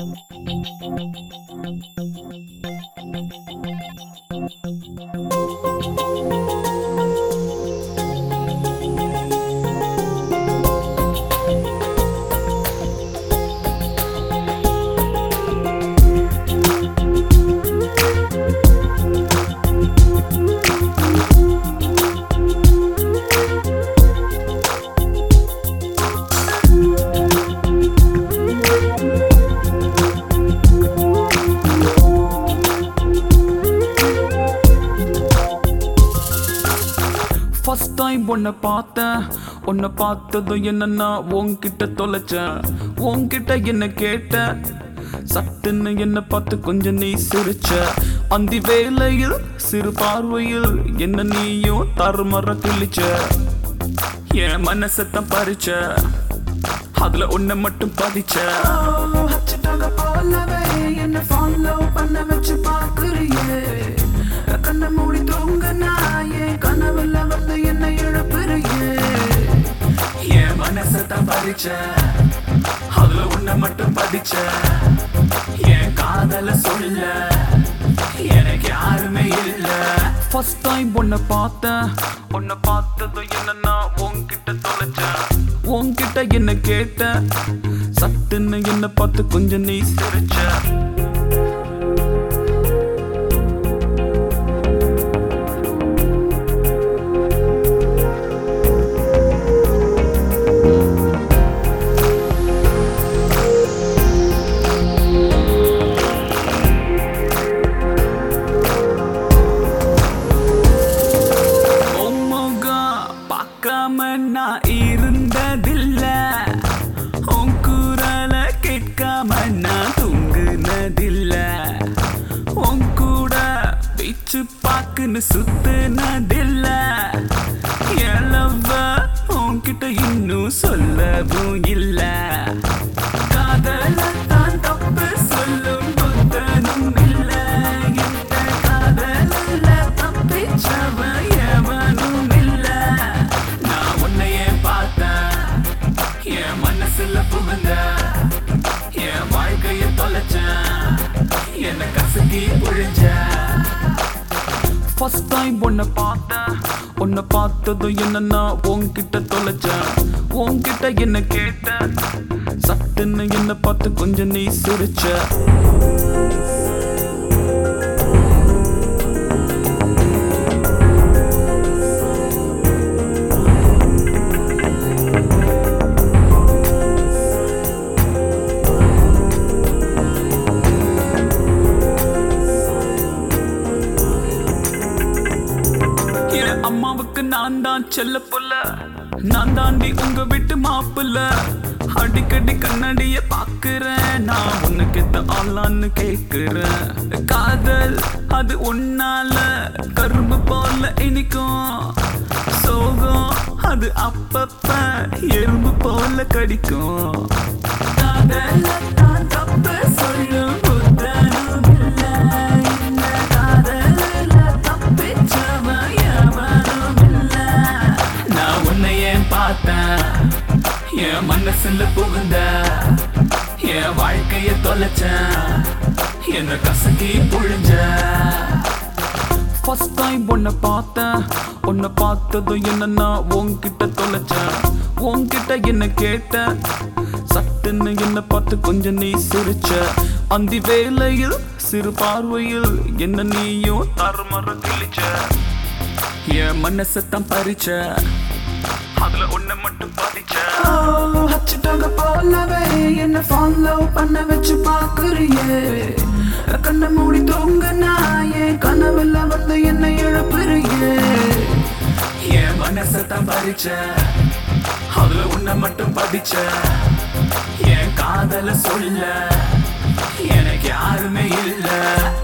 First time உன்னை பார்த்தேன் உன்னை பார்த்ததும் என்னன்னா உன்கிட்ட தொலைச்சேன் உன்கிட்ட என்ன கேட்ட சட்டுன்னு என்ன பார்த்து கொஞ்சம் நீ சிரிச்ச அந்த வேளையில் சிறு பார்வையில் என்ன நீயும் தருமற கிழிச்ச என் மனசத்தான் பறிச்ச அதுல உன்னை மட்டும் பதிச்ச ஹச்சிட்டாக போலவே என்ன ஃபாலோ பண்ண வச்சு பாக்குறியே கண்ணை மூடி தூங்க நாயே கனவுல வந்து என்ன இழப்புறியே என் மனசத்தான் பறிச்ச அதுல உன்னை மட்டும் பதிச்ச என் காதல சொல்ல எனக்கு யாருமே இல்ல ஃபர்ஸ்ட் டைம் உன்னை பார்த்தேன் உன்னை பார்த்ததும் என்னன்னா உன்கிட்ட தொலைச்சேன் உன்கிட்ட என்ன கேட்ட சட்டுன்னு என்ன பார்த்து கொஞ்சம் நீ சிரிச்ச உம்முகம் பார்க்காம நான் இருந்ததில்ல உன் குரல கேட்காம நான் தூங்குனதில்ல உன் கூட பீச்சு பாக்குன்னு சுத்துனதில்ல எழவ உன்கிட்ட இன்னும் சொல்லவும் இல்ல காதலத்தான் தப்பு சொல்லும் புத்தனும் இல்ல இந்த காதலில் தப்பிச்சவ எவனும் இல்ல நான் உன்னையே பார்த்தேன் என் மனசுல புகுந்த என் வாழ்க்கைய தொலைச்சேன் என்ன கசக்கி புழிஞ்ச ஃபர்ஸ்ட் டைம் உன்னை பார்த்தேன் உன்னை பார்த்ததும் என்னன்னா உன்கிட்ட தொலைச்சேன் உன்கிட்ட என்ன கேட்டேன் சட்டுன்னு என்ன பார்த்து கொஞ்சம் நீ சிரிச்ச என் அம்மாவுக்கு நான் தான் செல்ல புள்ள நான் தாண்டி உங்க வீட்டு மாப்பிள்ள அடிக்கடி கண்ணாடிய பாக்குறேன் நான் உனக்கு எத்த ஆளான்னு கேக்குறேன் காதல் அது உன்னால கரும்பு போல இனிக்கும் சோகம் அது அப்பப்ப எறும்பு போல கடிக்கும் காதலத்தான் தப்பு சொல்லும் புத்தனும் இல்ல. இந்த காதலில் தப்பிச்சவன் எவனும் இல்ல. நான் உன்னை ஏன் பார்த்தேன் என் மனசுல புகுந்த என் வாழ்க்கைய தொலைச்சேன் என்ன கசக்கி புழிஞ்ச ஃபர்ஸ்ட் டைம் உன்னை பார்த்தேன் உன்னை பார்த்ததும் என்னன்னா உன்கிட்ட தொலைச்சேன் உன்கிட்ட என்ன கேட்ட சட்டுன்னு என்ன பார்த்து கொஞ்சம் நீ சிரிச்ச அந்த வேளையில் சிறு பார்வையில் என்ன நீயும் தருமற கிழிச்ச என் மனசத்தான் பறிச்ச அதுல உன்னை மட்டும் பதிச்ச ஹச்சிட்டாக போலவே என்ன ஃபாலோ பண்ண வச்சு பாக்குறியே கண்ணை மூடி தூங்க நாயே கனவுல வந்து என்ன இழப்புறியே என் மனசத்தான் பறிச்ச அதுல உன்னை மட்டும் பதிச்ச என் காதல சொல்ல எனக்கு யாருமே இல்ல